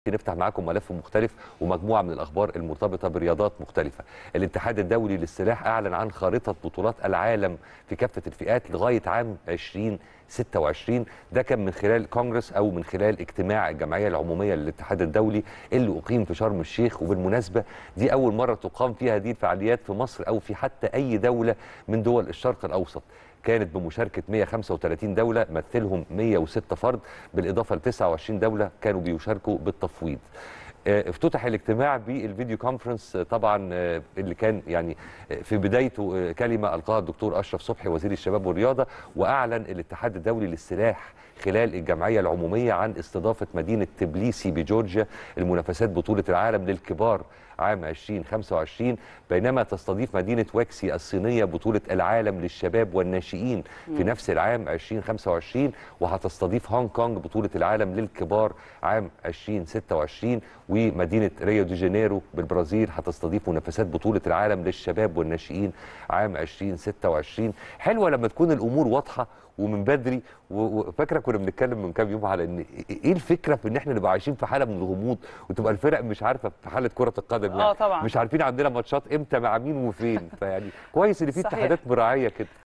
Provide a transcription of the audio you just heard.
نفتح معاكم ملف مختلف ومجموعه من الاخبار المرتبطه برياضات مختلفه. الاتحاد الدولي للسلاح اعلن عن خارطه بطولات العالم في كافه الفئات لغايه عام 2026 ده كان من خلال كونجرس او من خلال اجتماع الجمعيه العموميه للاتحاد الدولي اللي اقيم في شرم الشيخ وبالمناسبه دي اول مره تقام فيها هذه الفعاليات في مصر او في حتى اي دوله من دول الشرق الاوسط. كانت بمشاركه 135 دوله مثلهم 106 فرد بالاضافه ل 29 دوله كانوا بيشاركوا بالتفويض. افتتح الاجتماع بالفيديو كونفرنس طبعا اللي كان يعني في بدايته كلمه القاها الدكتور اشرف صبحي وزير الشباب والرياضه واعلن الاتحاد الدولي للسلاح خلال الجمعيه العموميه عن استضافه مدينه تبليسي بجورجيا المنافسات بطوله العالم للكبار عام 2025 بينما تستضيف مدينه واكسي الصينيه بطوله العالم للشباب والناشئين في نفس العام 2025 وهتستضيف هونج كونج بطوله العالم للكبار عام 2026 ومدينه ريو دي جانيرو بالبرازيل هتستضيف منافسات بطوله العالم للشباب والناشئين عام 2026 حلوه لما تكون الامور واضحه ومن بدري وفاكره كنا بنتكلم من كام يوم على ان ايه الفكره في ان احنا نبقى عايشين في حاله من الغموض وتبقى الفرق مش عارفه في حاله كره القدم يعني اه طبعا مش عارفين عندنا ماتشات امتى مع مين وفين فيعني كويس ان في صحيح. اتحادات مراعيه كده